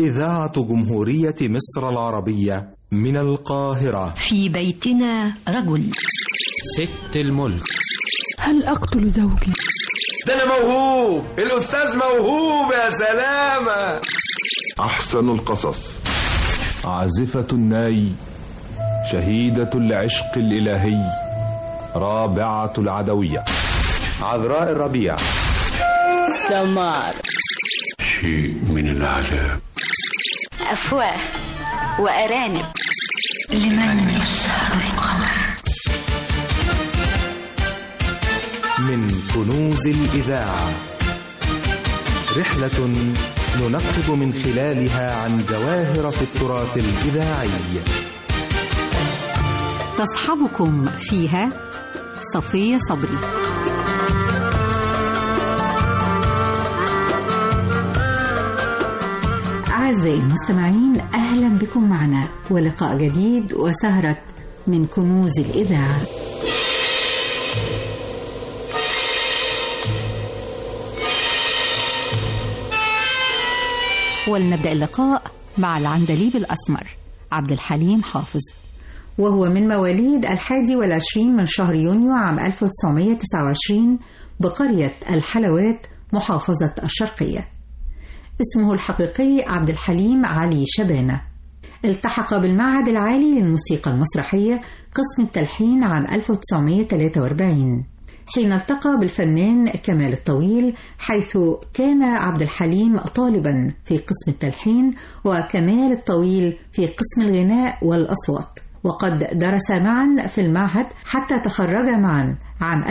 إذاعة جمهورية مصر العربية من القاهرة في بيتنا رجل ست الملك هل أقتل زوجي؟ ده أنا موهوب الأستاذ موهوب يا سلامة أحسن القصص عازفة الناي شهيدة العشق الإلهي رابعة العدوية عذراء الربيع سمار شيء من العذاب أفواه وأرانب لمن يسهر القمر من كنوز الإذاعة رحلة ننقب من خلالها عن جواهر في التراث الإذاعي تصحبكم فيها صفية صبري أعزائي المستمعين أهلا بكم معنا ولقاء جديد وسهرة من كنوز الإذاعة ولنبدأ اللقاء مع العندليب الأسمر عبد الحليم حافظ وهو من مواليد الحادي والعشرين من شهر يونيو عام 1929 بقرية الحلوات محافظة الشرقية اسمه الحقيقي عبد الحليم علي شبانة التحق بالمعهد العالي للموسيقى المسرحية قسم التلحين عام 1943 حين التقى بالفنان كمال الطويل حيث كان عبد الحليم طالبا في قسم التلحين وكمال الطويل في قسم الغناء والأصوات وقد درس معا في المعهد حتى تخرجا معا عام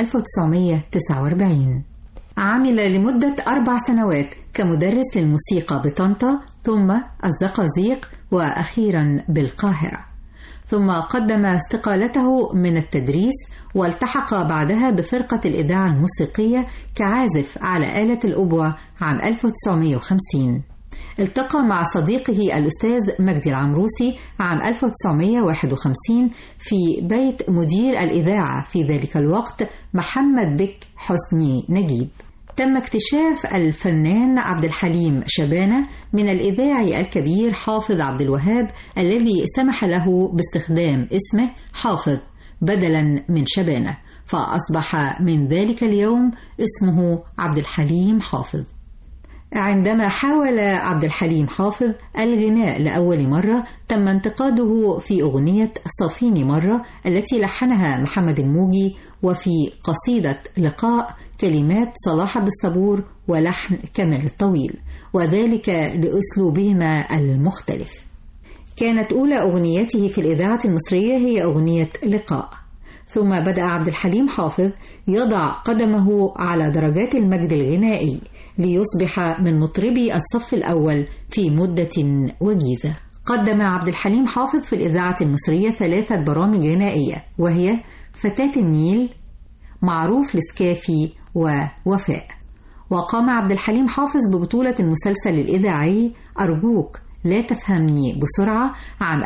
1949 عمل لمدة أربع سنوات كمدرس للموسيقى بطنطا ثم الزقازيق وأخيرا بالقاهرة ثم قدم استقالته من التدريس والتحق بعدها بفرقة الإذاعة الموسيقية كعازف على آلة الأبوة عام 1950 التقى مع صديقه الأستاذ مجدي العمروسي عام 1951 في بيت مدير الإذاعة في ذلك الوقت محمد بك حسني نجيب تم اكتشاف الفنان عبد الحليم شبانة من الإذاعي الكبير حافظ عبد الوهاب الذي سمح له باستخدام اسمه حافظ بدلا من شبانة فأصبح من ذلك اليوم اسمه عبد الحليم حافظ عندما حاول عبد الحليم حافظ الغناء لأول مرة تم انتقاده في أغنية صافيني مرة التي لحنها محمد الموجي وفي قصيدة لقاء كلمات صلاح عبد الصبور ولحن كمال الطويل وذلك لأسلوبهما المختلف كانت أولى أغنيته في الإذاعة المصرية هي أغنية لقاء ثم بدأ عبد الحليم حافظ يضع قدمه على درجات المجد الغنائي ليصبح من مطربي الصف الأول في مدة وجيزة قدم عبد الحليم حافظ في الإذاعة المصرية ثلاثة برامج غنائية وهي فتاة النيل معروف لسكافي ووفاء وقام عبد الحليم حافظ ببطولة المسلسل الإذاعي أرجوك لا تفهمني بسرعة عام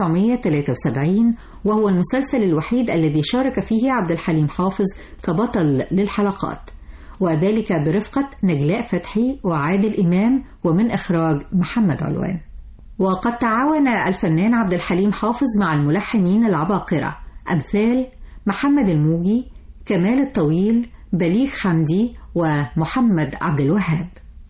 1973 وهو المسلسل الوحيد الذي شارك فيه عبد الحليم حافظ كبطل للحلقات وذلك برفقة نجلاء فتحي وعادل إمام ومن إخراج محمد علوان وقد تعاون الفنان عبد الحليم حافظ مع الملحنين العباقرة أمثال محمد الموجي كمال الطويل بليغ حمدي ومحمد عبد الوهاب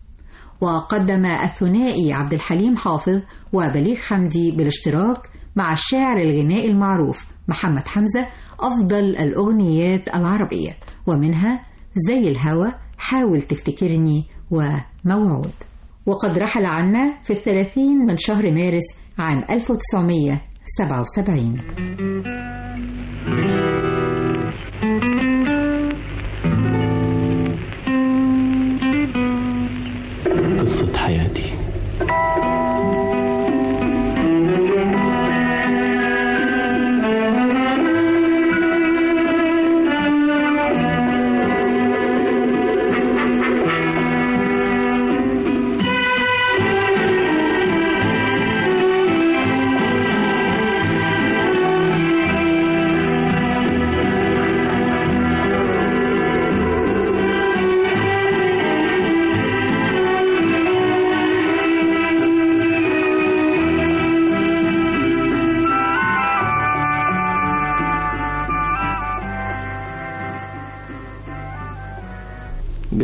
وقدم الثنائي عبد الحليم حافظ وبليغ حمدي بالاشتراك مع الشاعر الغنائي المعروف محمد حمزة أفضل الأغنيات العربية ومنها زي الهوى حاول تفتكرني وموعود وقد رحل عنا في الثلاثين من شهر مارس عام 1977 قصة حياتي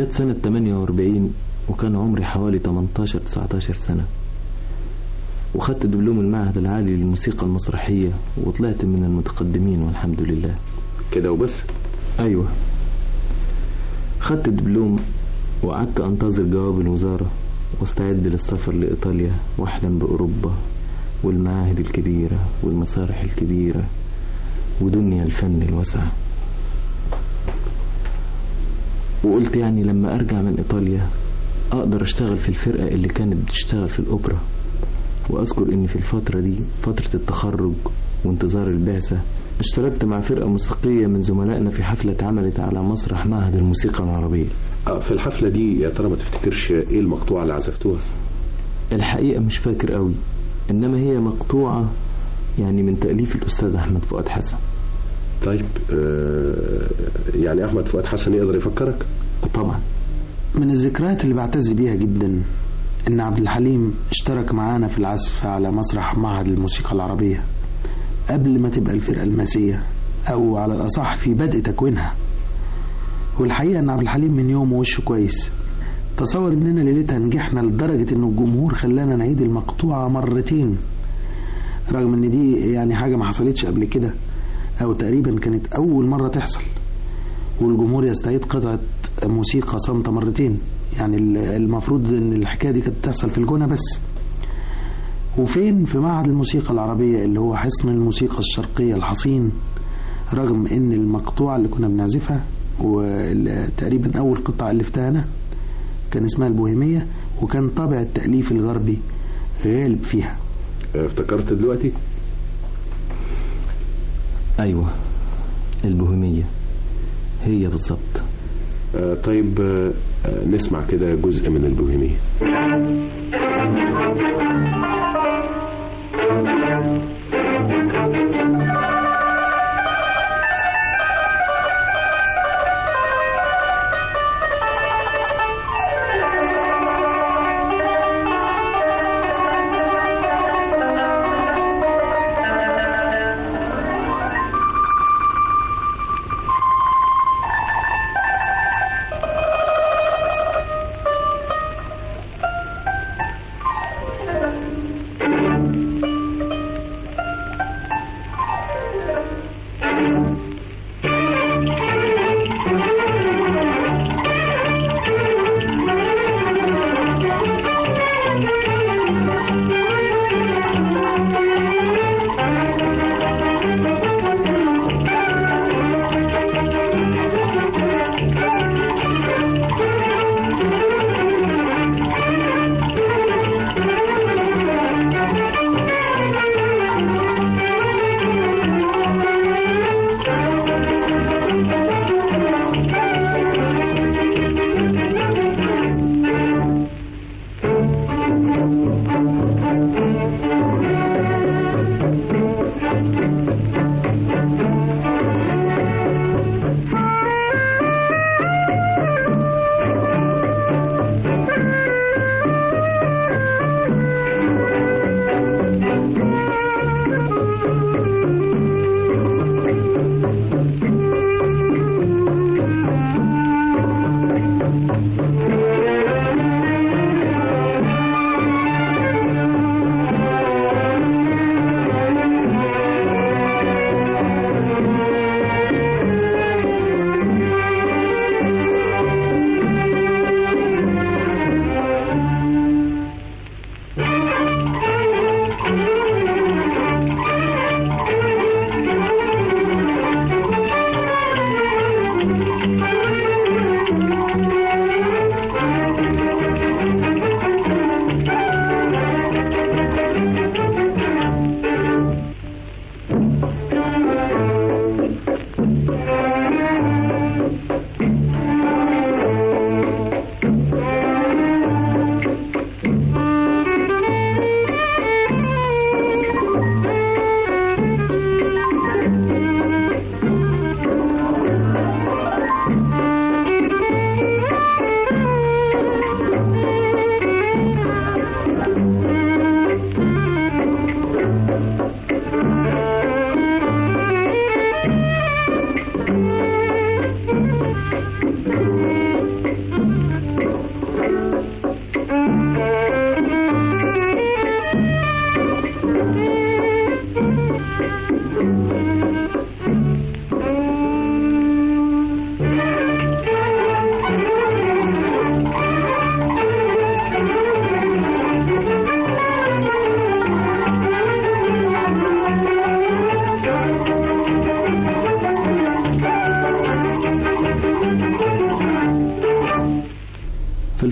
جت سنة 48 وكان عمري حوالي 18 19 سنة وخدت دبلوم المعهد العالي للموسيقى المسرحية وطلعت من المتقدمين والحمد لله كده وبس أيوة خدت الدبلوم وقعدت أنتظر جواب الوزارة واستعد للسفر لإيطاليا وأحلم بأوروبا والمعاهد الكبيرة والمسارح الكبيرة ودنيا الفن الواسعة وقلت يعني لما أرجع من إيطاليا أقدر أشتغل في الفرقة اللي كانت بتشتغل في الأوبرا وأذكر إن في الفترة دي فترة التخرج وانتظار البعثة اشتركت مع فرقة موسيقية من زملائنا في حفلة اتعملت على مسرح معهد الموسيقى العربية في الحفلة دي يا ترى ما تفتكرش ايه المقطوعة اللي عزفتوها الحقيقة مش فاكر قوي إنما هي مقطوعة يعني من تأليف الأستاذ أحمد فؤاد حسن طيب آه يعني أحمد فؤاد حسن يقدر يفكرك طبعا من الذكريات اللي بعتز بيها جدا إن عبد الحليم اشترك معانا في العزف على مسرح معهد الموسيقى العربية قبل ما تبقى الفرقة الماسية أو على الأصح في بدء تكوينها والحقيقة إن عبد الحليم من يوم وشه كويس تصور إننا ليلتها نجحنا لدرجة إن الجمهور خلانا نعيد المقطوعة مرتين رغم إن دي يعني حاجة ما حصلتش قبل كده أو تقريبا كانت أول مرة تحصل والجمهور يستعيد قطعة موسيقى صامتة مرتين يعني المفروض إن الحكاية دي كانت تحصل في الجونة بس وفين في معهد الموسيقى العربية اللي هو حصن الموسيقى الشرقية الحصين رغم ان المقطوعة اللي كنا بنعزفها وتقريبا اول قطعة الفتها انا كان اسمها البوهيمية وكان طابع التأليف الغربي غالب فيها افتكرت دلوقتي ايوه البوهيمية هي بالظبط آه طيب آه نسمع كده جزء من البوهيمية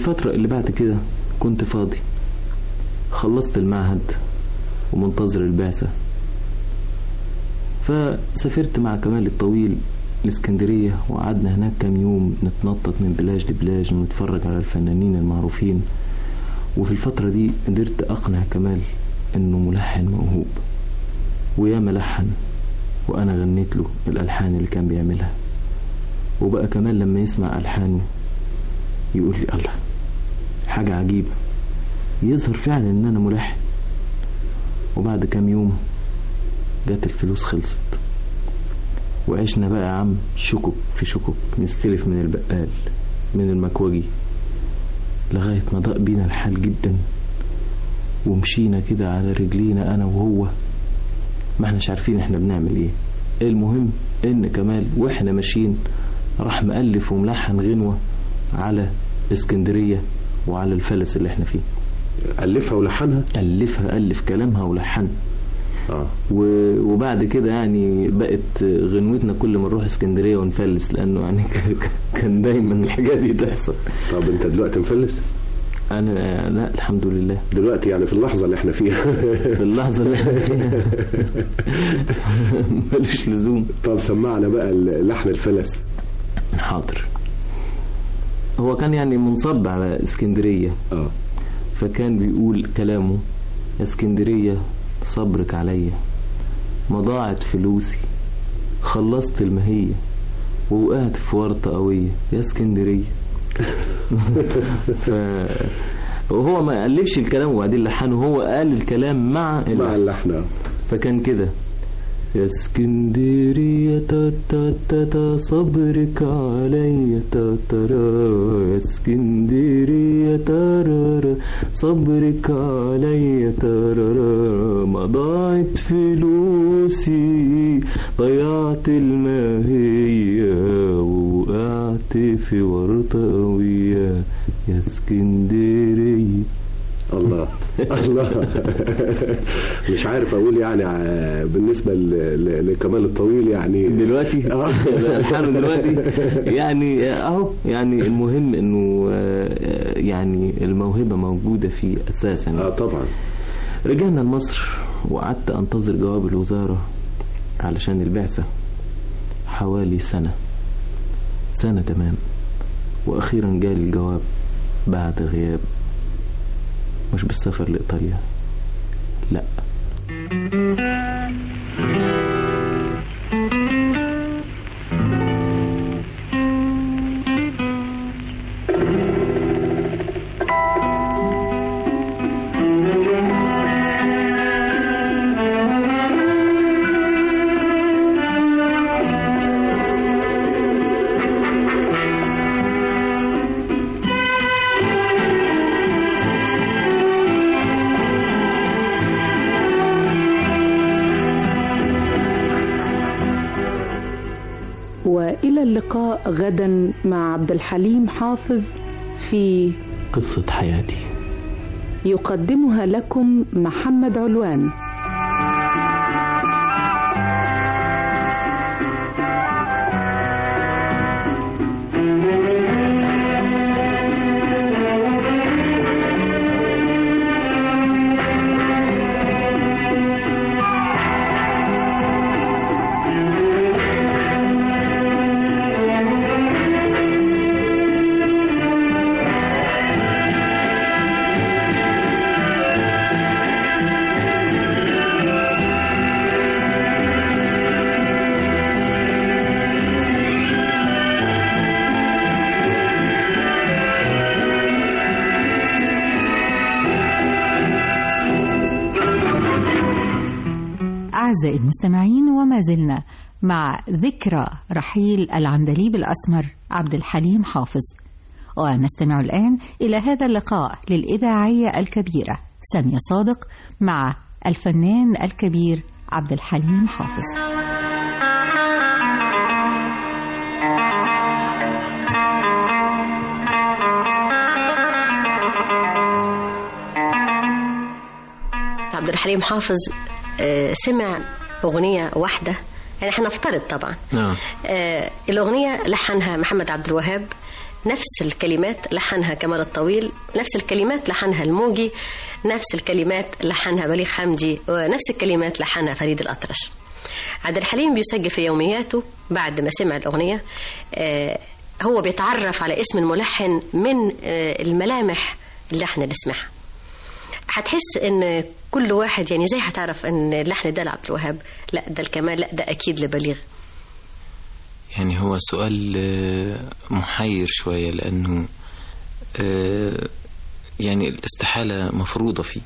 الفترة اللي بعد كده كنت فاضي خلصت المعهد ومنتظر البعثة فسافرت مع كمال الطويل الاسكندرية وقعدنا هناك كام يوم نتنطط من بلاج لبلاج ونتفرج على الفنانين المعروفين وفي الفترة دي قدرت أقنع كمال إنه ملحن موهوب ويا ملحن وأنا غنيت له الألحان اللي كان بيعملها وبقى كمال لما يسمع ألحانه يقول لي الله حاجة عجيبة يظهر فعلا إن أنا ملحن وبعد كام يوم جت الفلوس خلصت وعشنا بقى يا عم شكك في شكك نستلف من البقال من المكوجي لغاية ما ضاق بينا الحال جدا ومشينا كده على رجلينا أنا وهو ما احناش عارفين احنا بنعمل ايه المهم ان كمال واحنا ماشيين راح مألف وملحن غنوة على اسكندرية وعلى الفلس اللي احنا فيه ألفها ولحنها ألفها ألف كلامها ولحنها آه. وبعد كده يعني بقت غنوتنا كل ما نروح اسكندريه ونفلس لانه يعني كان دايما الحاجات دي تحصل طب انت دلوقتي مفلس؟ انا لا الحمد لله دلوقتي يعني في اللحظه اللي احنا فيها في اللحظه اللي احنا فيها ملوش لزوم طب سمعنا بقى لحن الفلس حاضر هو كان يعني منصب على اسكندريه اه فكان بيقول كلامه يا اسكندريه صبرك عليا ما ضاعت فلوسي خلصت المهية ووقعت في ورطة قوية يا اسكندرية ف... وهو ما ألفش الكلام وبعدين لحنه هو قال الكلام مع مع اللحن فكان كده يا اسكندرية تا تا تا تا صبرك عليا تا ترى يا اسكندرية ترى صبرك عليا ترى ما ضاعت فلوسي ضيعت الماهية ووقعت في ورطة قوية يا اسكندرية الله الله مش عارف اقول يعني بالنسبه لكمال الطويل يعني دلوقتي الحال دلوقتي يعني اهو يعني المهم انه يعني الموهبه موجوده فيه اساسا اه طبعا رجعنا لمصر وقعدت انتظر جواب الوزاره علشان البعثه حوالي سنه سنه تمام واخيرا جالي الجواب بعد غياب مش بالسفر لإيطاليا لا وإلى اللقاء غدا مع عبد الحليم حافظ في قصة حياتي يقدمها لكم محمد علوان أعزائي المستمعين وما زلنا مع ذكرى رحيل العندليب الأسمر عبد الحليم حافظ ونستمع الآن إلى هذا اللقاء للإذاعية الكبيرة سامية صادق مع الفنان الكبير عبد الحليم حافظ عبد الحليم حافظ سمع أغنية واحدة يعني احنا نفترض طبعا نعم آه الأغنية لحنها محمد عبد الوهاب نفس الكلمات لحنها كمال الطويل نفس الكلمات لحنها الموجي نفس الكلمات لحنها بليغ حمدي ونفس الكلمات لحنها فريد الأطرش عبد الحليم بيسجل في يومياته بعد ما سمع الأغنية آه، هو بيتعرف على اسم الملحن من آه، الملامح اللحن اللي سمعها هتحس ان كل واحد يعني زي هتعرف ان اللحن ده لعبد الوهاب لا ده الكمال لا ده اكيد لبليغ يعني هو سؤال آه، محير شوية لأنه آه، يعني الاستحالة مفروضة فيه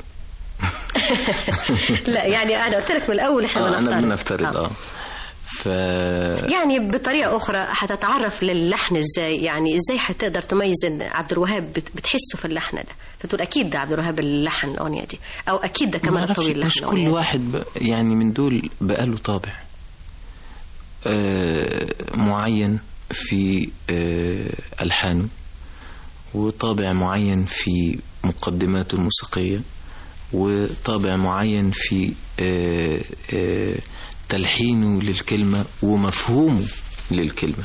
لا يعني انا قلت لك من الاول احنا آه، أنا بنفترض بنفترض اه ف يعني بطريقه اخرى هتتعرف للحن ازاي يعني ازاي هتقدر تميز ان عبد الوهاب بت- بتحسه في اللحن ده فتقول اكيد ده عبد الوهاب اللي لحن الاغنيه دي او اكيد ده ما كمان أعرفش، الطويل لحن مش الأغنية كل دي. واحد ب... يعني من دول بقاله طابع آه، معين في آه، ألحانه وطابع معين في مقدماته الموسيقية وطابع معين في آه، آه، تلحينه للكلمة ومفهومه للكلمة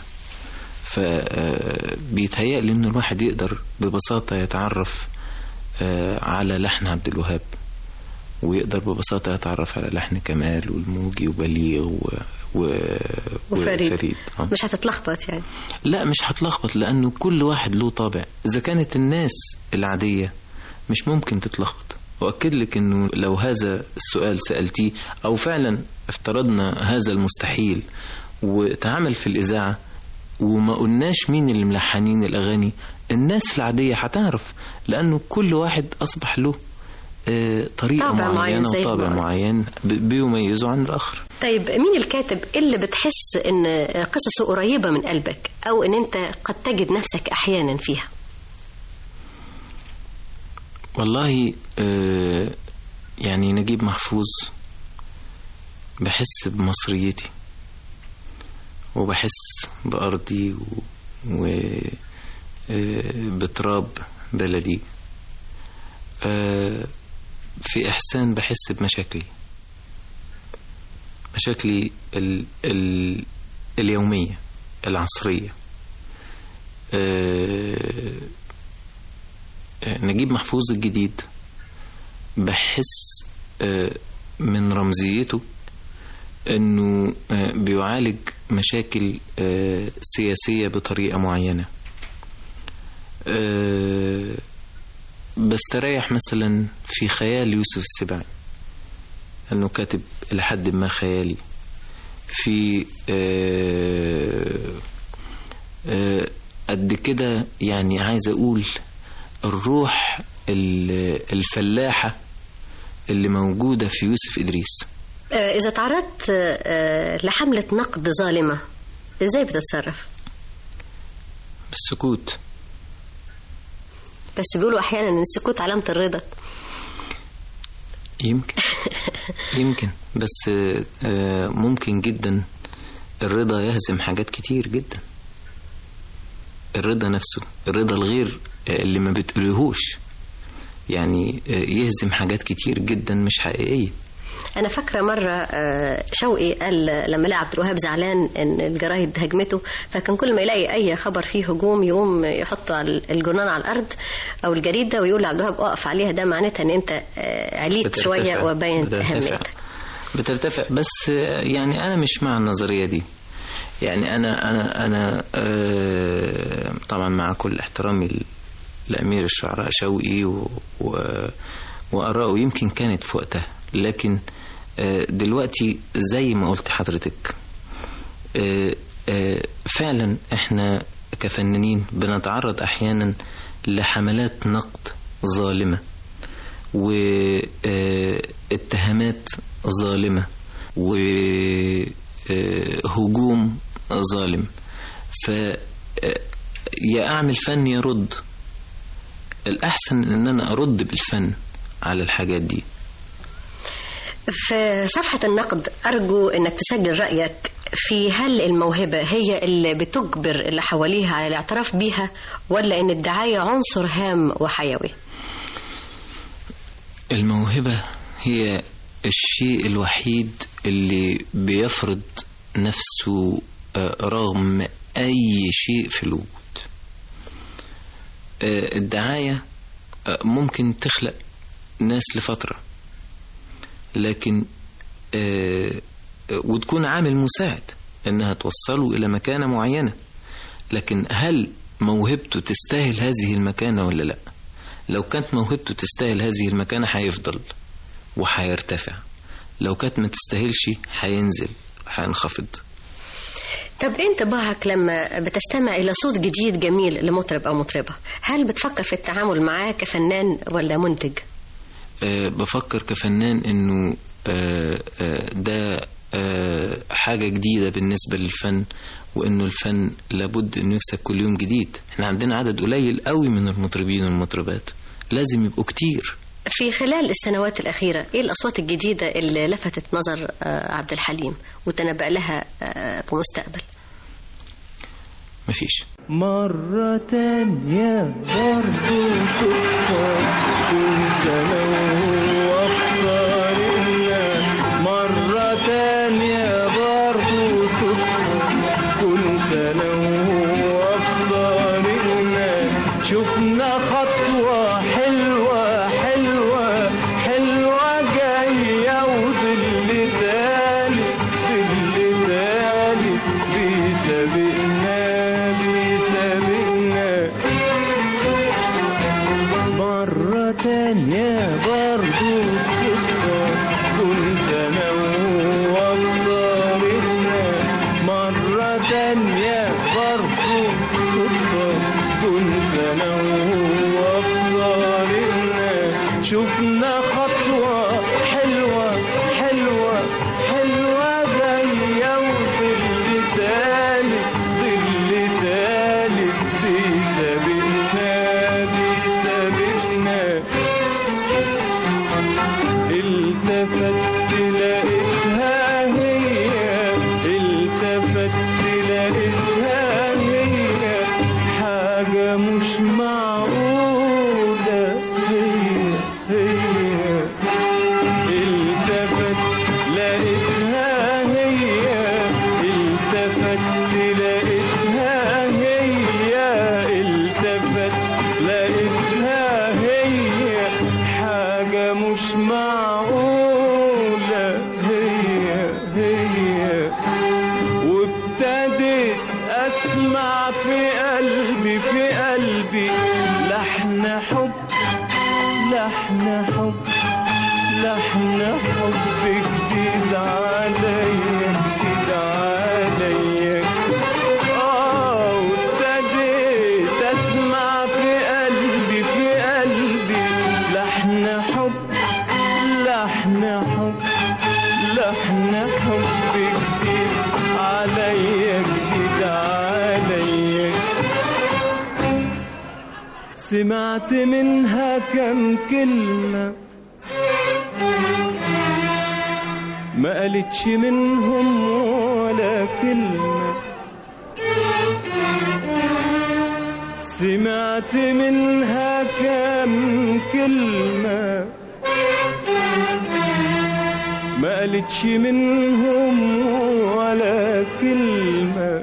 فبيتهيألي إن الواحد يقدر ببساطة يتعرف آه، على لحن عبد الوهاب ويقدر ببساطة يتعرف على لحن كمال والموجي وبليغ و... و... وفريد. وفريد. آه. مش هتتلخبط يعني لا مش هتلخبط لأنه كل واحد له طابع إذا كانت الناس العادية مش ممكن تتلخبط وأكد لك أنه لو هذا السؤال سألتيه أو فعلا افترضنا هذا المستحيل وتعامل في الإذاعة وما قلناش مين اللي ملحنين الأغاني الناس العادية هتعرف لأنه كل واحد أصبح له آه، طريقة طابع معين معينة زي ما وطابع قلت. معين ب- بيميزه عن الآخر طيب مين الكاتب اللي بتحس ان قصصه قريبه من قلبك او ان انت قد تجد نفسك احيانا فيها والله آه، يعني نجيب محفوظ بحس بمصريتي وبحس بأرضي وبتراب بلدي آه، في إحسان بحس بمشاكلي مشاكلي ال ال اليومية العصرية آه، آه، نجيب محفوظ الجديد بحس آه، من رمزيته انه آه، بيعالج مشاكل آه، سياسية بطريقة معينة آه، بستريح مثلا في خيال يوسف السباعي انه كاتب الى حد ما خيالي في آه، آه، قد كده يعني عايز اقول الروح ال- الفلاحة اللي موجودة في يوسف إدريس آه، اذا تعرضت آه، لحمله نقد ظالمه ازاي بتتصرف بالسكوت بس بيقولوا احيانا ان السكوت علامه الرضا يمكن يمكن بس آه، ممكن جدا الرضا يهزم حاجات كتير جدا الرضا نفسه الرضا الغير آه، اللي ما بتقوليهوش يعني آه، يهزم حاجات كتير جدا مش حقيقية انا فاكره مره آه، شوقي قال لما لقى عبد الوهاب زعلان ان الجرايد هجمته فكان كل ما يلاقي اي خبر فيه هجوم يقوم يحطه على الجرنان على الارض او الجريده ويقول لعبد الوهاب اقف عليها ده معناتها ان انت آه، عليت بترتفع- شويه وبين بترتفع اهميتك بترتفع بس آه، يعني أنا مش مع النظرية دي يعني أنا أنا أنا آه، طبعا مع كل احترامي ل- لأمير الشعراء شوقي و و وآراءه يمكن كانت في وقتها لكن آه، دلوقتي زي ما قلت حضرتك آه، آه، فعلا احنا كفنانين بنتعرض احيانا لحملات نقد ظالمة واتهامات ظالمة وهجوم ظالم ف آه، يا اعمل فن يرد الاحسن ان انا ارد بالفن على الحاجات دي في صفحة النقد أرجو أنك تسجل رأيك في هل الموهبة هي اللي بتجبر اللي حواليها على الاعتراف بيها ولا أن الدعاية عنصر هام وحيوي الموهبة هي الشيء الوحيد اللي بيفرض نفسه آه، رغم أي شيء في الوجود آه، الدعاية آه، ممكن تخلق ناس لفترة لكن آه، آه، وتكون عامل مساعد انها توصله الى مكانة معينة لكن هل موهبته تستاهل هذه المكانة ولا لا لو كانت موهبته تستاهل هذه المكانة هيفضل وهيرتفع لو كانت ما تستاهلش هينزل هينخفض طب ايه انطباعك لما بتستمع الى صوت جديد جميل لمطرب او مطربه هل بتفكر في التعامل معاه كفنان ولا منتج أه بفكر كفنان انه أه أه ده أه حاجة جديدة بالنسبة للفن وانه الفن لابد انه يكسب كل يوم جديد احنا عندنا عدد قليل قوي من المطربين والمطربات لازم يبقوا كتير في خلال السنوات الأخيرة إيه الأصوات الجديدة اللي لفتت نظر آه، عبد الحليم وتنبأ لها آه، بمستقبل مفيش مرة تانية برضو صدفة كنت أنا وأفكارنا مرة تانية برضو صدفة كنت أنا وأفكارنا شفنا خطوة حلوة حلوة حلوة جاية وظل تاني ظل تاني بيسابقنا بيسابقنا مرة تانية برضو صدفة كنت أنا وأفكارنا مرة تانية برضو صدفة كنت أنا وأفكارنا شفنا خطوة حلوة حلوة حلوة جاية وظل تاني ظل تاني بيسابقنا بيسابقنا التفت لقيتها هي التفت لقيتها هي حاجة مش معقولة هي هي التفت لقيتها هي التفت لقيتها هي التفت لقيتها هي حاجة مش معقولة هي هي وابتديت اسمع في قلبي في قلبي لحن حب لحن حب لحن حب جديد عليا جديد عليا اه وابتديت اسمع في قلبي في قلبي لحن حب لحن حب لحن حب جديد عليا جديد عليا سمعت منها كم كلمة ما قالتش منهم ولا كلمة سمعت منها كم كلمة ما قالتش منهم ولا كلمة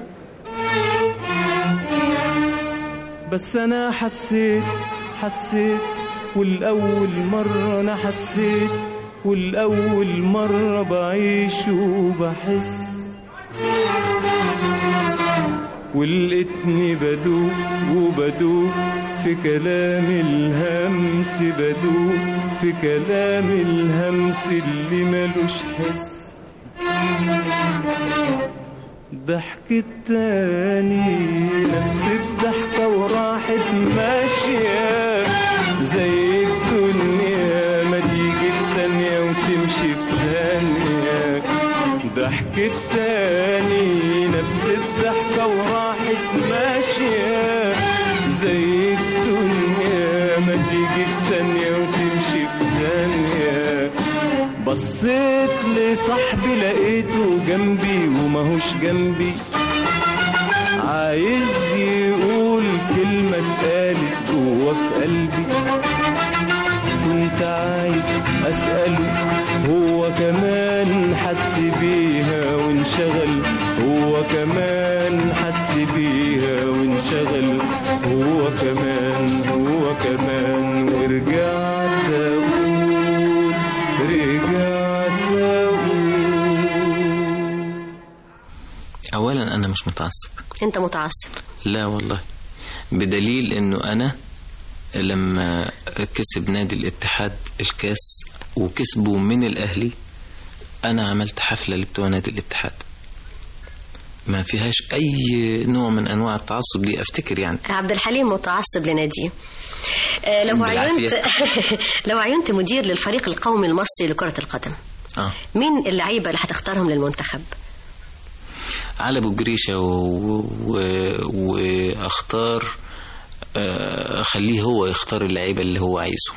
بس أنا حسيت حسيت والأول مرة أنا حسيت والأول مرة بعيش وبحس ولقيتني بدوب وبدوب في كلام الهمس بدوب في كلام الهمس اللي ملوش حس ضحكت تاني نفس الضحكة وراحت ماشية زي الدنيا ما تيجي في ثانية وتمشي في ثانية ضحكت تاني نفس الضحكة وراحت ماشية زي الدنيا ما تيجي في ثانية وتمشي في ثانية بصيت لصاحبي لقيته جنبي وماهوش جنبي عايز يقول كلمة اتقالت جوا في قلبي كنت عايز أسأله هو كمان حس بيها وانشغل هو كمان حس بيها وانشغل وانشغل هو كمان هو كمان ورجعت اقول رجعت اقول اولا انا مش متعصب انت متعصب لا والله بدليل انه انا لما كسب نادي الاتحاد الكاس وكسبوا من الاهلي انا عملت حفله لبتوع نادي الاتحاد ما فيهاش اي نوع من انواع التعصب دي افتكر يعني عبد الحليم متعصب لناديه آه، لو بالعافية. عينت لو عينت مدير للفريق القومي المصري لكرة القدم اه مين اللعيبة اللي هتختارهم للمنتخب على ابو جريشه و... و... واختار آه، اخليه هو يختار اللعيبه اللي هو عايزهم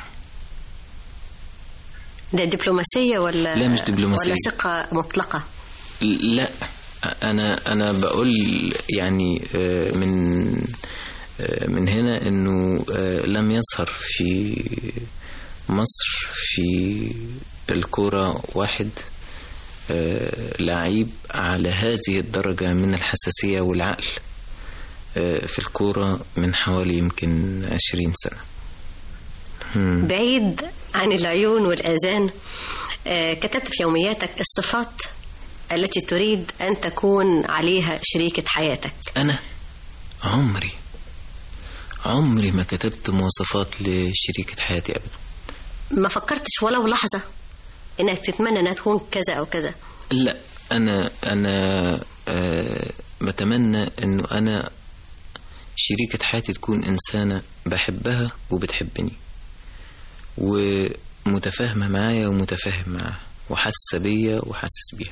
ده دبلوماسية ولا لا، مش دبلوماسية. ولا ثقة مطلقة لا انا انا بقول يعني آه، من آه، من هنا انه آه، لم يظهر في مصر في الكرة واحد آه، لعيب على هذه الدرجة من الحساسية والعقل آه، في الكورة من حوالي يمكن عشرين سنة مم. بعيد عن العيون والآذان آه، كتبت في يومياتك الصفات التي تريد أن تكون عليها شريكة حياتك أنا عمري عمري ما كتبت مواصفات لشريكة حياتي أبدا ما فكرتش ولو لحظة إنك تتمنى أنها تكون كذا أو كذا لا أنا أنا آه بتمنى إنه أنا شريكة حياتي تكون إنسانة بحبها وبتحبني ومتفاهمة معايا ومتفاهم معاها وحاسة بيا وحاسس بيها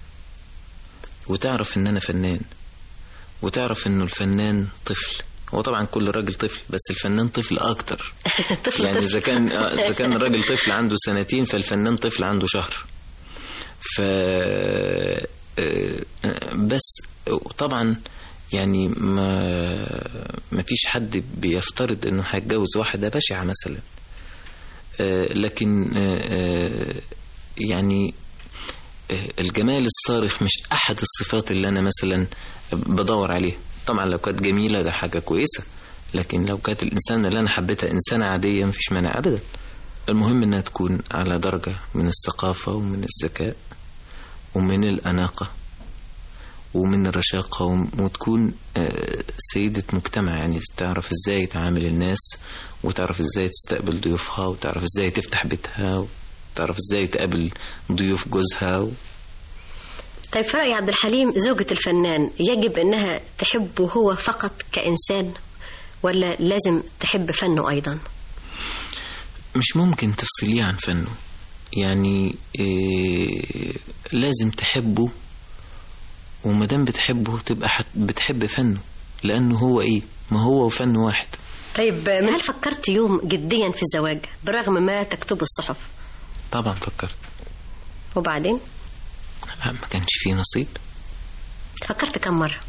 وتعرف إن أنا فنان وتعرف إنه الفنان طفل هو طبعا كل راجل طفل بس الفنان طفل أكتر طفل يعني طفل. إذا كان آه، إذا كان الراجل طفل عنده سنتين فالفنان طفل عنده شهر ف آه، آه، بس طبعا يعني ما ما فيش حد بيفترض انه هيتجوز واحده بشعه مثلا آه، لكن آه، آه، يعني آه، الجمال الصارخ مش احد الصفات اللي انا مثلا بدور عليها طبعا لو كانت جميله ده حاجه كويسه لكن لو كانت الانسان اللي انا حبيتها انسانه عاديه مفيش مانع ابدا المهم انها تكون على درجه من الثقافه ومن الذكاء ومن الاناقه ومن الرشاقة وم- وتكون آه، سيدة مجتمع يعني تعرف ازاي تعامل الناس وتعرف ازاي تستقبل ضيوفها وتعرف ازاي تفتح بيتها وتعرف ازاي تقابل ضيوف جوزها و... طيب في رأي عبد الحليم زوجة الفنان يجب أنها تحبه هو فقط كإنسان ولا لازم تحب فنه أيضا مش ممكن تفصليه عن فنه يعني إيه لازم تحبه ومادام بتحبه تبقى حت بتحب فنه لأنه هو إيه ما هو وفنه واحد طيب هل فكرت يوم جديا في الزواج برغم ما تكتبه الصحف طبعا فكرت وبعدين ما كانش فيه نصيب فكرت كم مرة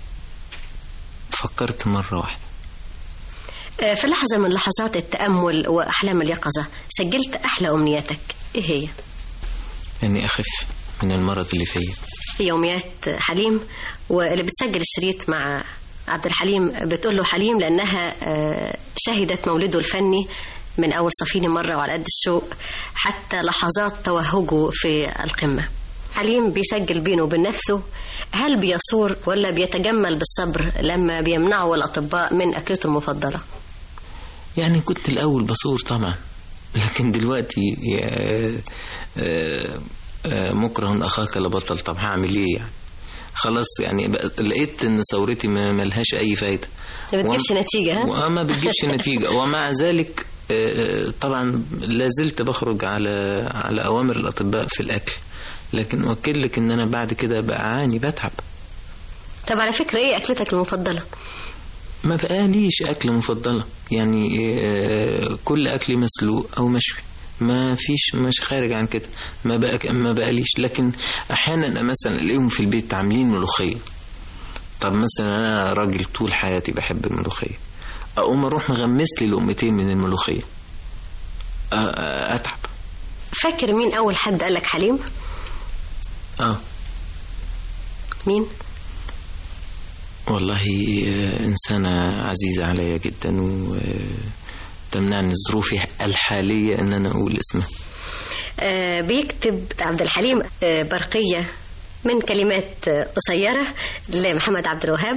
فكرت مرة واحدة آه، في لحظة من لحظات التأمل وأحلام اليقظة سجلت أحلى أمنياتك إيه هي إني أخف من المرض اللي فيا في يوميات حليم واللي بتسجل الشريط مع عبد الحليم بتقول له حليم لأنها آه، شهدت مولده الفني من أول صفين مرة وعلى قد الشوق حتى لحظات توهجه في القمة حليم بيسجل بينه وبين نفسه هل بيصور ولا بيتجمل بالصبر لما بيمنعه الأطباء من أكلته المفضلة يعني كنت الأول بصور طبعا لكن دلوقتي آه، آه، آه، مكره أخاك لبطل طب هعمل إيه يعني خلاص يعني بقى- لقيت إن ثورتي ما ملهاش أي فايدة ما بتجيبش وم- نتيجة ها؟ وما بتجيبش نتيجة ومع ذلك آه، آه، طبعا لازلت بخرج على على أوامر الأطباء في الأكل لكن أؤكد لك إن أنا بعد كده بعاني بتعب طب على فكرة إيه أكلتك المفضلة؟ ما بقاليش أكل مفضلة يعني آه، كل أكلي مسلوق أو مشوي ما فيش مش خارج عن كده ما بقى ما بقاليش لكن أحيانا مثلا ألاقيهم في البيت عاملين ملوخية طب مثلا أنا راجل طول حياتي بحب الملوخية أقوم أروح مغمس لي لقمتين من الملوخية آه، آه، أتعب فاكر مين أول حد قال لك حليم؟ اه مين؟ والله آه، إنسانة عزيزة عليا جدا وتمنعني ظروفي الحالية إن أنا أقول اسمها آه، بيكتب عبد الحليم آه، برقية من كلمات آه، قصيرة لمحمد عبد الوهاب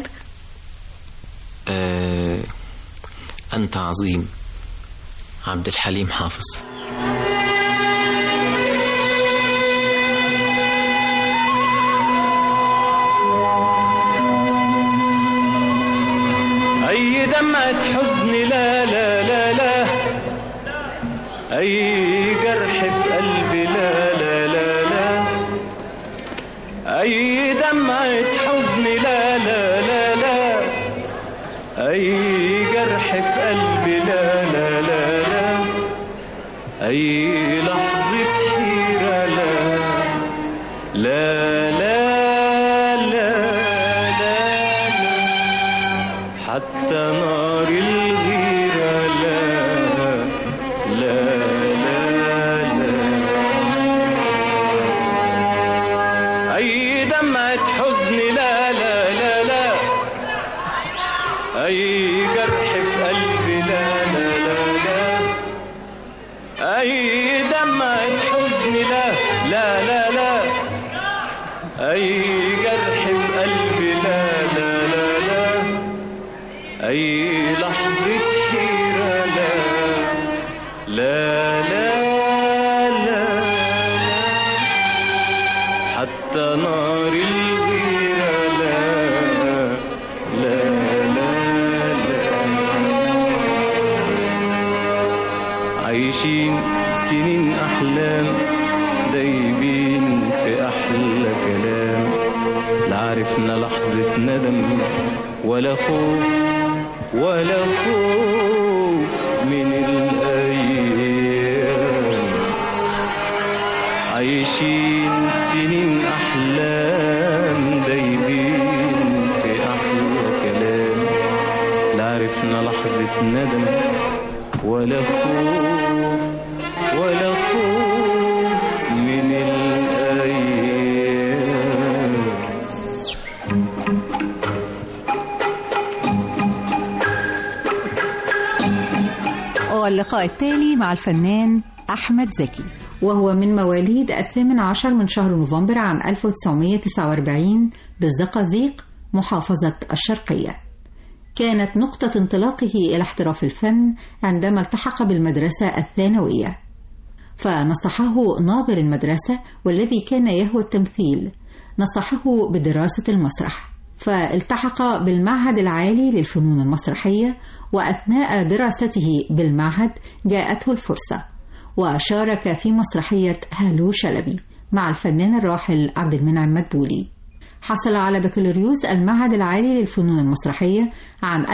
آه، أنت عظيم عبد الحليم حافظ أي دمعة حزن لا لا لا لا أي جرح في قلبي لا لا لا لا أي دمعة حزن لا لا لا لا أي جرح في قلبي لا لا لا لا أي لحظة حيرة لا لا لا لا لا حتى نار الغيرة لا لا لا لا أي دمعة حزن لا لا لا لا أي جرح في قلبي لا لا لا لا أي دمعة حزن لا لا لا لا أي جرح في قلبي لا لا لا لا أي لحظة حيرة لا لا لا لا حتى نار الغيرة لا لا لا لا عايشين سنين أحلام دايبين في أحلى كلام لا عرفنا لحظة ندم ولا خوف ولا خوف من الأيام عايشين سنين أحلام دايبين في أحلى كلام لا عرفنا لحظة ندم ولا خوف ولا خوف من الأيام واللقاء التالي مع الفنان أحمد زكي وهو من مواليد الثامن عشر من شهر نوفمبر عام 1949 بالزقازيق محافظة الشرقية كانت نقطة انطلاقه إلى احتراف الفن عندما التحق بالمدرسة الثانوية فنصحه ناظر المدرسة والذي كان يهوى التمثيل نصحه بدراسة المسرح فالتحق بالمعهد العالي للفنون المسرحية وأثناء دراسته بالمعهد جاءته الفرصة وشارك في مسرحية هالو شلبي مع الفنان الراحل عبد المنعم مدبولي حصل على بكالوريوس المعهد العالي للفنون المسرحية عام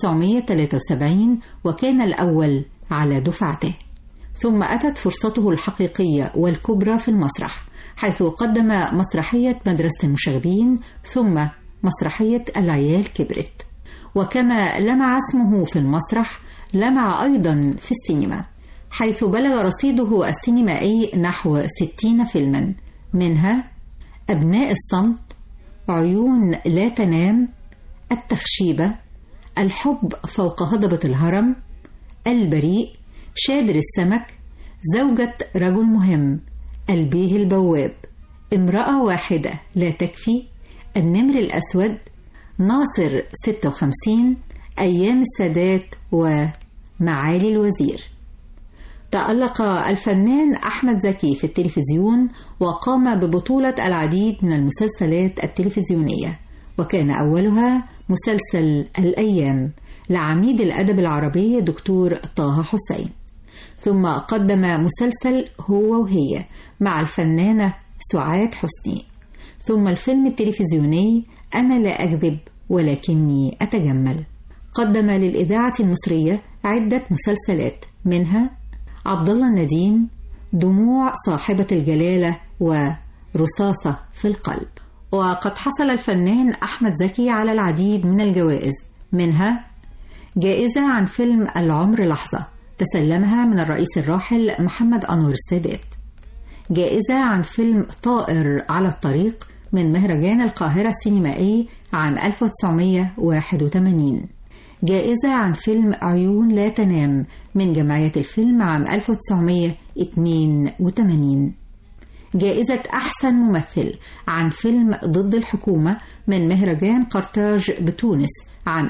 1973 وكان الأول على دفعته ثم أتت فرصته الحقيقية والكبرى في المسرح حيث قدم مسرحية مدرسة المشاغبين ثم مسرحية العيال كبرت وكما لمع اسمه في المسرح لمع أيضا في السينما حيث بلغ رصيده السينمائي نحو 60 فيلما منها أبناء الصمت عيون لا تنام التخشيبة الحب فوق هضبة الهرم البريء شادر السمك زوجة رجل مهم البيه البواب امرأة واحدة لا تكفي النمر الأسود ناصر 56 أيام السادات ومعالي الوزير تألق الفنان أحمد زكي في التلفزيون وقام ببطولة العديد من المسلسلات التلفزيونية وكان أولها مسلسل الأيام لعميد الأدب العربي دكتور طه حسين ثم قدم مسلسل هو وهي مع الفنانة سعاد حسني ثم الفيلم التلفزيوني أنا لا أكذب ولكني أتجمل قدم للإذاعة المصرية عدة مسلسلات منها عبد الله النديم دموع صاحبة الجلالة ورصاصة في القلب وقد حصل الفنان أحمد زكي على العديد من الجوائز منها جائزة عن فيلم العمر لحظة تسلمها من الرئيس الراحل محمد أنور السادات جائزة عن فيلم طائر على الطريق من مهرجان القاهرة السينمائي عام 1981 جائزة عن فيلم عيون لا تنام من جمعية الفيلم عام 1982 جائزة أحسن ممثل عن فيلم ضد الحكومة من مهرجان قرطاج بتونس عام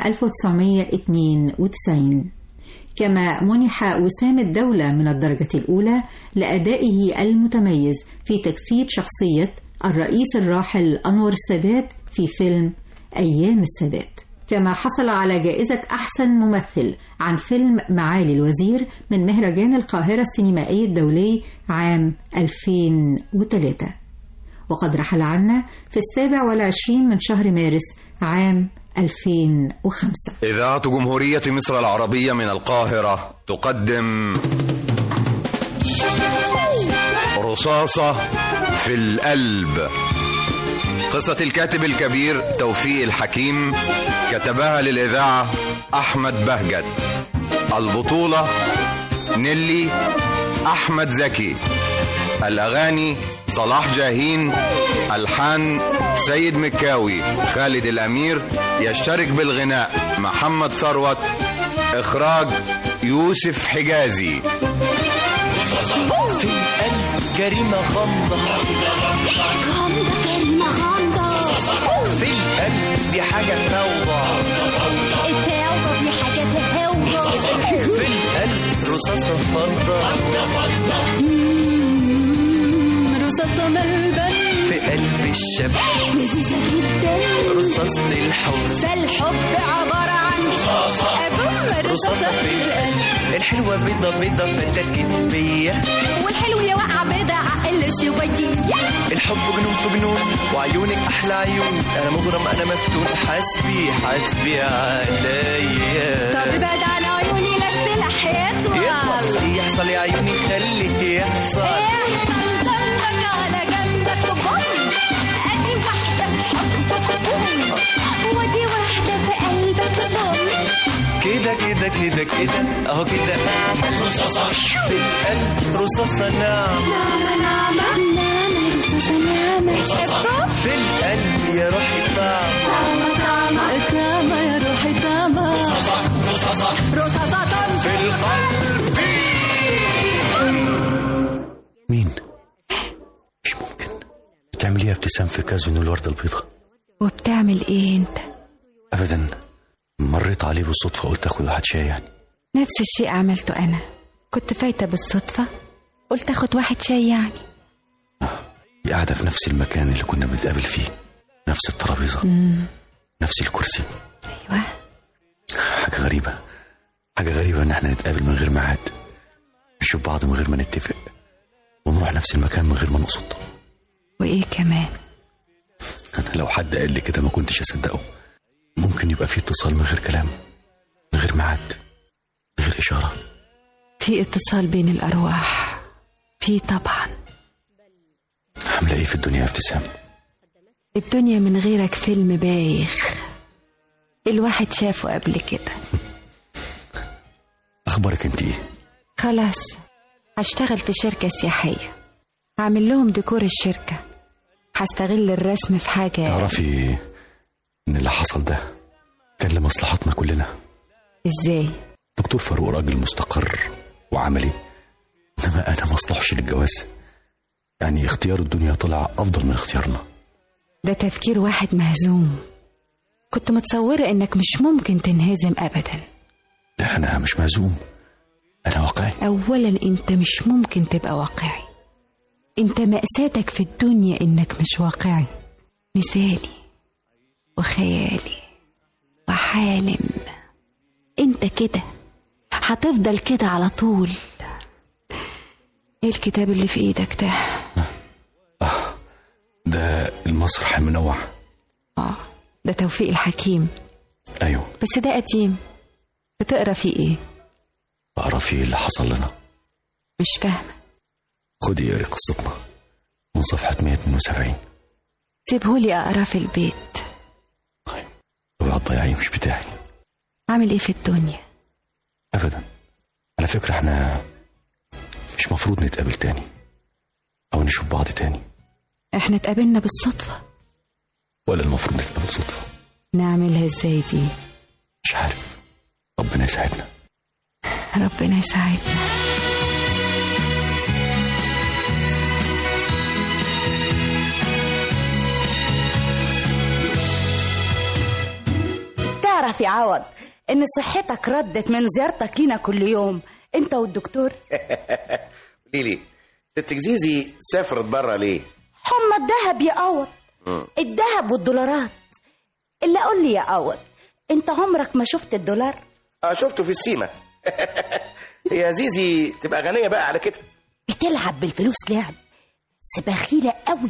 1992 كما منح وسام الدولة من الدرجة الأولى لأدائه المتميز في تجسيد شخصية الرئيس الراحل أنور السادات في فيلم أيام السادات كما حصل على جائزة أحسن ممثل عن فيلم معالي الوزير من مهرجان القاهرة السينمائي الدولي عام 2003 وقد رحل عنا في السابع والعشرين من شهر مارس عام 2005 إذاعة جمهورية مصر العربية من القاهرة تقدم رصاصة في القلب قصة الكاتب الكبير توفيق الحكيم كتبها للإذاعة أحمد بهجت البطولة نيلي أحمد زكي الأغاني صلاح جاهين ألحان سيد مكاوي خالد الأمير يشترك بالغناء محمد ثروت إخراج يوسف حجازي في القلب جريمة غامضة غامضة كلمة غامضة في القلب دي حاجة فوضى التوبة دي حاجة تهوى في القلب رصاصة فضة رصاصة ملبن في قلب الشاب لذيذة جدا رصاصة الحب فالحب عبارة عن رصاصة أبوم رصاصة في القلب الحلوة بيضة بيضة فتكت بيا والحلو يا وقع بيضة عقل شوية الحب جنون في جنون وعيونك أحلى عيون أنا مغرم أنا مفتون حسبي حسبي عليا طب ابعد عن عيوني لا السلاح يطول يحصل يحصل يا عيوني خليك يحصل احصل ضمك على جنبك وبوم ادي واحدة في حبك وبوم ودي واحدة في قلبك وبوم كده كده كده كده اهو كده رصاصة في القلب رصاصة نعم نعمة نعمة نعمة رصاصة نعمة رصاصة في القلب يا روحي طعم طعمة طعمة طعمة يا روحي طعمة رصاصة رصاصة رصاصة في القلب مين؟ مش ممكن بتعمل ايه يا ابتسام في كازون الوردة البيضاء وبتعمل ايه انت ابدا مريت عليه بالصدفة قلت اخد واحد شاي يعني نفس الشيء عملته انا كنت فايتة بالصدفة قلت اخد واحد شاي يعني هي قاعدة في نفس المكان اللي كنا بنتقابل فيه نفس الترابيزة مم. نفس الكرسي ايوه حاجة غريبة حاجة غريبة ان احنا نتقابل من غير ميعاد نشوف بعض من غير ما نتفق ونروح نفس المكان من غير ما نقصد وايه كمان انا لو حد قال لي كده ما كنتش اصدقه ممكن يبقى في اتصال من غير كلام من غير ميعاد من غير اشاره في اتصال بين الارواح في طبعا عامله ايه في الدنيا يا ابتسام الدنيا من غيرك فيلم بايخ الواحد شافه قبل كده اخبارك انت ايه خلاص هشتغل في شركة سياحية هعمل لهم ديكور الشركة هستغل الرسم في حاجة تعرفي ان اللي حصل ده كان لمصلحتنا كلنا ازاي دكتور فاروق راجل مستقر وعملي انما انا ما اصلحش للجواز يعني اختيار الدنيا طلع افضل من اختيارنا ده تفكير واحد مهزوم كنت متصورة انك مش ممكن تنهزم ابدا لا انا مش مهزوم انا واقعي اولا انت مش ممكن تبقى واقعي انت مأساتك في الدنيا انك مش واقعي مثالي وخيالي وحالم انت كده هتفضل كده على طول ايه الكتاب اللي في ايدك ده ده المسرح المنوع اه ده توفيق الحكيم ايوه بس ده قديم بتقرا فيه ايه بقرا فيه اللي حصل لنا مش فاهمه خدي اقري قصتنا من صفحة 172 سيبهولي اقرا في البيت اوعى تضيعيه مش بتاعي عامل ايه في الدنيا ابدا على فكرة احنا مش مفروض نتقابل تاني او نشوف بعض تاني احنا اتقابلنا بالصدفة ولا المفروض نتقابل صدفة نعملها ازاي دي مش عارف ربنا يساعدنا ربنا يساعدنا تعرف يا عوض ان صحتك ردت من زيارتك لينا كل يوم انت والدكتور ليلي ستك زيزي سافرت بره ليه؟ حمى الذهب يا عوض مم. الذهب والدولارات اللي قول لي يا عوض انت عمرك ما شفت الدولار اه شفته في السيما يا زيزي تبقى غنية بقى على كده بتلعب بالفلوس لعب بس بخيلة قوي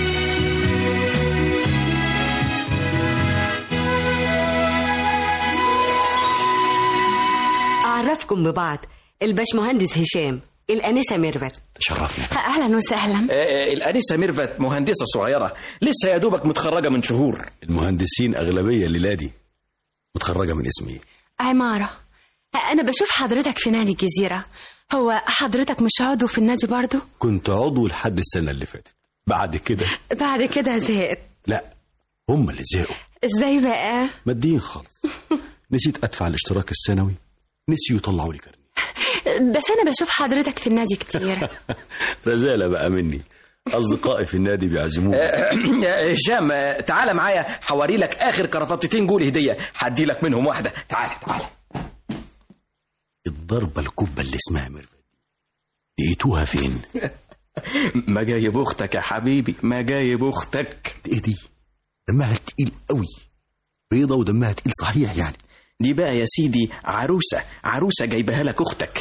أعرفكم ببعض الباشمهندس هشام الأنسة ميرفت تشرفنا اهلا وسهلا آه، الأنسة ميرفت مهندسة صغيرة لسه يا دوبك متخرجة من شهور المهندسين أغلبية الليلة دي متخرجة من اسمي عمارة أنا بشوف حضرتك في نادي الجزيرة هو حضرتك مش عضو في النادي برضو؟ كنت عضو لحد السنة اللي فاتت بعد كده بعد كده زهقت لا هم اللي زهقوا ازاي بقى؟ ماديين خالص نسيت أدفع الاشتراك السنوي نسيوا يطلعوا لي كارنيه بس أنا بشوف حضرتك في النادي كتير رزالة بقى مني أصدقائي في النادي بيعزموني آه، هشام آه، تعالى معايا حواري لك آخر كرافتتين جول هدية هدي لك منهم واحدة تعالى تعالى الضربة الكبة اللي اسمها ميرفت دي لقيتوها فين؟ ما جايب أختك يا حبيبي ما جايب أختك ايه دي؟ دمها تقيل قوي بيضة ودمها تقيل صحيح يعني دي بقى يا سيدي عروسة عروسة جايبها لك أختك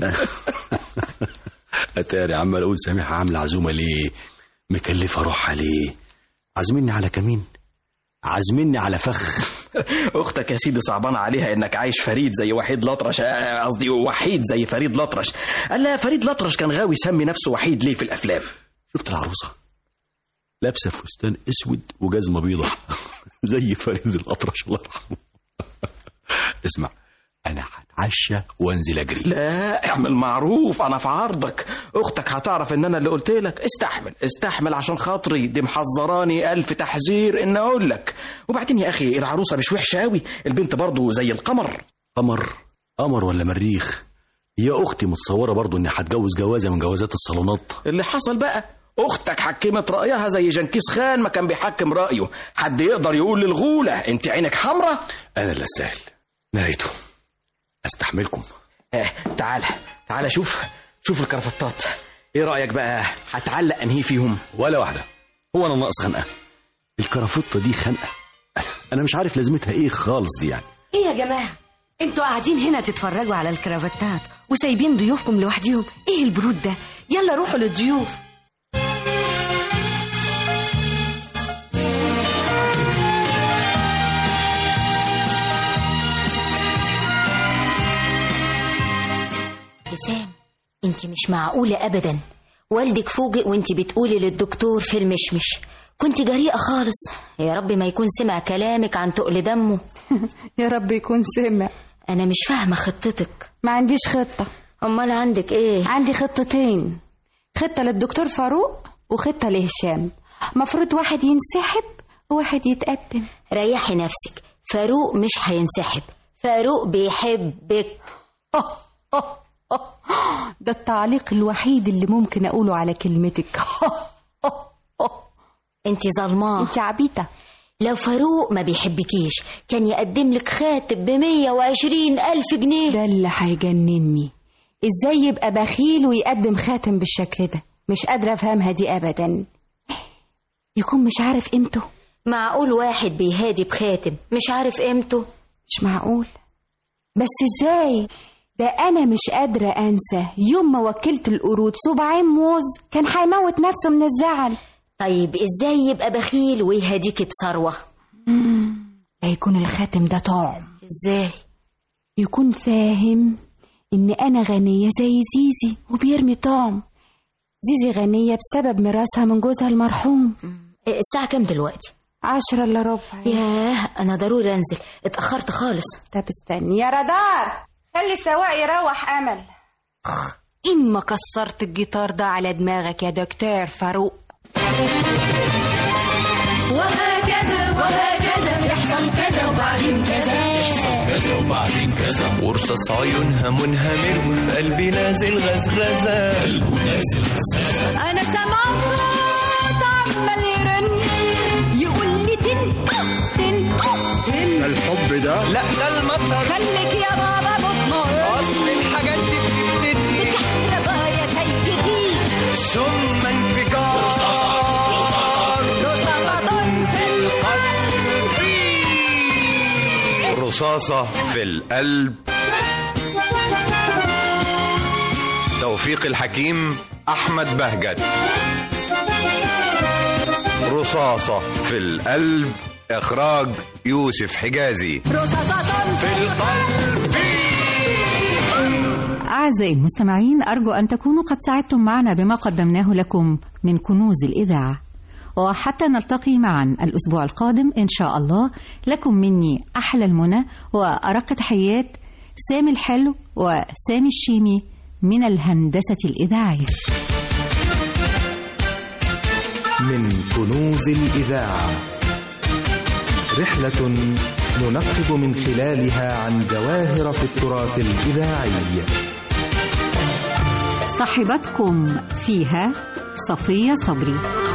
أتاري عمال أقول سامحة عاملة عزومة ليه؟ مكلفة روحها ليه؟ عازميني على كمين؟ عازميني على فخ أختك يا سيدي صعبان عليها إنك عايش فريد زي وحيد الأطرش آه، قصدي وحيد زي فريد الأطرش قال لها فريد الأطرش كان غاوي يسمي نفسه وحيد ليه في الأفلام شفت العروسة لابسة فستان اسود وجزمة بيضة زي فريد الأطرش الله يرحمه اسمع أنا هتعشى وأنزل أجري لا اعمل معروف انا في عرضك اختك هتعرف ان انا اللي قلت لك استحمل استحمل عشان خاطري دي محذراني الف تحذير ان اقول لك وبعدين يا اخي العروسه مش وحشه قوي البنت برضو زي القمر قمر قمر ولا مريخ يا أختي متصورة برضو إني هتجوز جوازة من جوازات الصالونات اللي حصل بقى اختك حكمت رايها زي جنكيز خان ما كان بيحكم رايه حد يقدر يقول للغوله انت عينك حمرة أنا اللي أستاهل نهايته أستحملكم اه تعالى تعالى شوف شوف الكرافتات ايه رايك بقى هتعلق انهي فيهم ولا واحدة هو أنا ناقص خنقة الكرافتة دي خنقة أنا مش عارف لازمتها إيه خالص دي يعني إيه يا جماعة انتوا قاعدين هنا تتفرجوا على الكرافتات وسايبين ضيوفكم لوحديهم ايه البرود ده يلا روحوا للضيوف ابتسام انت مش معقولة ابدا والدك فوجئ وانت بتقولي للدكتور في المشمش كنت جريئة خالص يا رب ما يكون سمع كلامك عن تقل دمه يا رب يكون سمع انا مش فاهمة خطتك ما عنديش خطة امال عندك ايه عندي خطتين خطة للدكتور فاروق وخطة لهشام مفروض واحد ينسحب وواحد يتقدم ريحي نفسك فاروق مش هينسحب فاروق بيحبك ده التعليق الوحيد اللي ممكن اقوله على كلمتك انت ظلماه انت عبيطة لو فاروق ما بيحبكيش كان يقدم لك خاتم بمية وعشرين ألف جنيه ده اللي هيجنني ازاي يبقى بخيل ويقدم خاتم بالشكل ده مش قادرة افهمها دي ابدا يكون مش عارف قيمته معقول واحد بيهادي بخاتم مش عارف قيمته مش معقول بس ازاي ده انا مش قادرة انسى يوم ما وكلت القرود صباعين موز كان هيموت نفسه من الزعل طيب ازاي يبقى بخيل ويهديكي بثروة هيكون الخاتم ده طعم ازاي يكون فاهم ان انا غنية زي زيزي وبيرمي طعم زيزي غنية بسبب ميراثها من جوزها المرحوم الساعة كام دلوقتي عشرة الا ربع ياه انا ضروري انزل اتأخرت خالص طب استني يا رادار خلي السواق يروح امل ان ما كسرت الجيتار ده على دماغك يا دكتور فاروق وهكذا كذا ورصاص عيونها منهمر وفي قلبي نازل غزغزة قلبه نازل غزغزة انا سامعه صوت عمال يرن يقول لي تن تن تن الحب ده لا ده المطر خليك يا بابا مطمر اصل الحاجات دي بتبتدي بكهرباء يا سيدي ثم انفجار رصاصة في رصاصة في القلب توفيق الحكيم أحمد بهجت رصاصة في القلب إخراج يوسف حجازي رصاصة في القلب أعزائي المستمعين أرجو أن تكونوا قد ساعدتم معنا بما قدمناه لكم من كنوز الإذاعة وحتى نلتقي معا الأسبوع القادم إن شاء الله لكم مني أحلى المنى وأرق تحيات سامي الحلو وسامي الشيمي من الهندسة الإذاعية من كنوز الإذاعة رحلة ننقب من خلالها عن جواهر في التراث الإذاعي صاحبتكم فيها صفية صبري